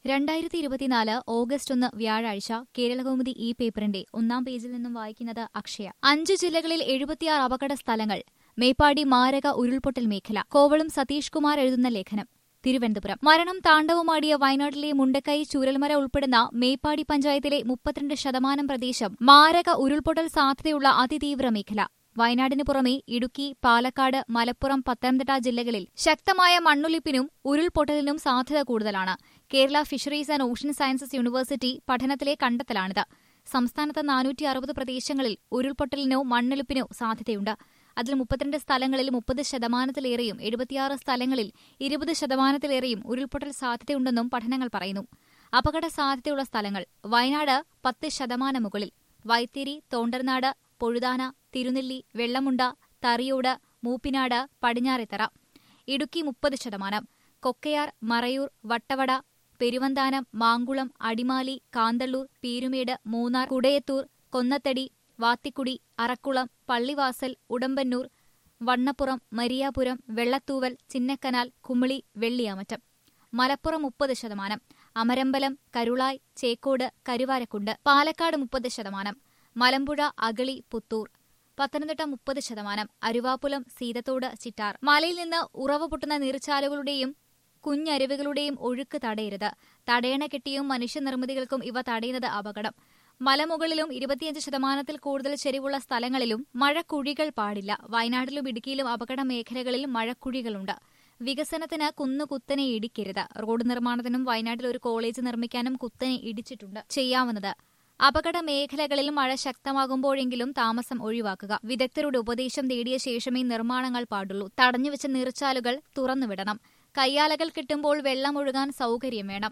രണ്ടായിരത്തി ഇരുപത്തിനാല് ഓഗസ്റ്റ് ഒന്ന് വ്യാഴാഴ്ച കേരളകൗമുദി ഈ പേപ്പറിന്റെ ഒന്നാം പേജിൽ നിന്നും വായിക്കുന്നത് അക്ഷയ അഞ്ച് ജില്ലകളിൽ എഴുപത്തിയാറ് അപകട സ്ഥലങ്ങൾ മേപ്പാടി മാരക ഉരുൾപൊട്ടൽ മേഖല കോവളം സതീഷ് കുമാർ എഴുതുന്ന ലേഖനം തിരുവനന്തപുരം മരണം താണ്ഡവമാടിയ വയനാട്ടിലെ മുണ്ടക്കൈ ചൂരൽമര ഉൾപ്പെടുന്ന മേപ്പാടി പഞ്ചായത്തിലെ മുപ്പത്തിരണ്ട് ശതമാനം പ്രദേശം മാരക ഉരുൾപൊട്ടൽ സാധ്യതയുള്ള അതിതീവ്ര മേഖല വയനാടിനു പുറമെ ഇടുക്കി പാലക്കാട് മലപ്പുറം പത്തനംതിട്ട ജില്ലകളിൽ ശക്തമായ മണ്ണൊലിപ്പിനും ഉരുൾപൊട്ടലിനും സാധ്യത കൂടുതലാണ് Kerala fisheries and ocean sciences university പഠനത്തിലെ കണ്ടെത്തലാണിത് സംസ്ഥാനത്ത് നാനൂറ്റി അറുപത് പ്രദേശങ്ങളിൽ ഉരുൾപൊട്ടലിനോ മണ്ണൊലിപ്പിനോ സാധ്യതയുണ്ട് അതിൽ മുപ്പത്തിരണ്ട് സ്ഥലങ്ങളിൽ മുപ്പത് ശതമാനത്തിലേറെയും എഴുപത്തിയാറ് സ്ഥലങ്ങളിൽ ഇരുപത് ശതമാനത്തിലേറെയും ഉരുൾപൊട്ടൽ സാധ്യതയുണ്ടെന്നും പഠനങ്ങൾ പറയുന്നു അപകട സാധ്യതയുള്ള സ്ഥലങ്ങൾ വയനാട് പത്ത് ശതമാനം മുകളിൽ വൈത്തിരി തോണ്ടർനാട് പൊഴുതാന തിരുനെല്ലി വെള്ളമുണ്ട തറിയോട് മൂപ്പിനാട് പടിഞ്ഞാറെത്തറ ഇടുക്കി മുപ്പത് ശതമാനം കൊക്കയാർ മറയൂർ വട്ടവട പെരുവന്താനം മാങ്കുളം അടിമാലി കാന്തള്ളൂർ പീരുമേട് മൂന്നാർ കുടയത്തൂർ കൊന്നത്തടി വാത്തിക്കുടി അറക്കുളം പള്ളിവാസൽ ഉടമ്പന്നൂർ വണ്ണപ്പുറം മരിയാപുരം വെള്ളത്തൂവൽ ചിന്നക്കനാൽ കുമിളി വെള്ളിയാമറ്റം മലപ്പുറം മുപ്പത് ശതമാനം അമരമ്പലം കരുളായ് ചേക്കോട് കരുവാരക്കുണ്ട് പാലക്കാട് മുപ്പത് ശതമാനം മലമ്പുഴ അഗളി പുത്തൂർ പത്തനംതിട്ട മുപ്പത് ശതമാനം അരുവാപ്പുലം സീതത്തോട് ചിറ്റാർ മലയിൽ നിന്ന് ഉറവ പൊട്ടുന്ന നീർച്ചാലുകളുടെയും കുഞ്ഞരുവികളുടെയും ഒഴുക്ക് തടയരുത് തടയണ കെട്ടിയും മനുഷ്യനിർമ്മിതികൾക്കും ഇവ തടയുന്നത് അപകടം മലമുകളിലും ഇരുപത്തിയഞ്ച് ശതമാനത്തിൽ കൂടുതൽ ചെരിവുള്ള സ്ഥലങ്ങളിലും മഴക്കുഴികൾ പാടില്ല വയനാട്ടിലും ഇടുക്കിയിലും അപകട മേഖലകളിൽ മഴക്കുഴികളുണ്ട് വികസനത്തിന് കുന്നു കുത്തനെ ഇടിക്കരുത് റോഡ് നിർമ്മാണത്തിനും വയനാട്ടിൽ ഒരു കോളേജ് നിർമ്മിക്കാനും കുത്തനെ ഇടിച്ചിട്ടുണ്ട് ചെയ്യാവുന്നത് അപകട മേഖലകളിൽ മഴ ശക്തമാകുമ്പോഴെങ്കിലും താമസം ഒഴിവാക്കുക വിദഗ്ധരുടെ ഉപദേശം തേടിയ ശേഷമേ നിർമ്മാണങ്ങൾ പാടുള്ളൂ തടഞ്ഞുവെച്ച നീർച്ചാലുകൾ തുറന്നുവിടണം കയ്യാലകൾ കിട്ടുമ്പോൾ വെള്ളം ഒഴുകാൻ സൗകര്യം വേണം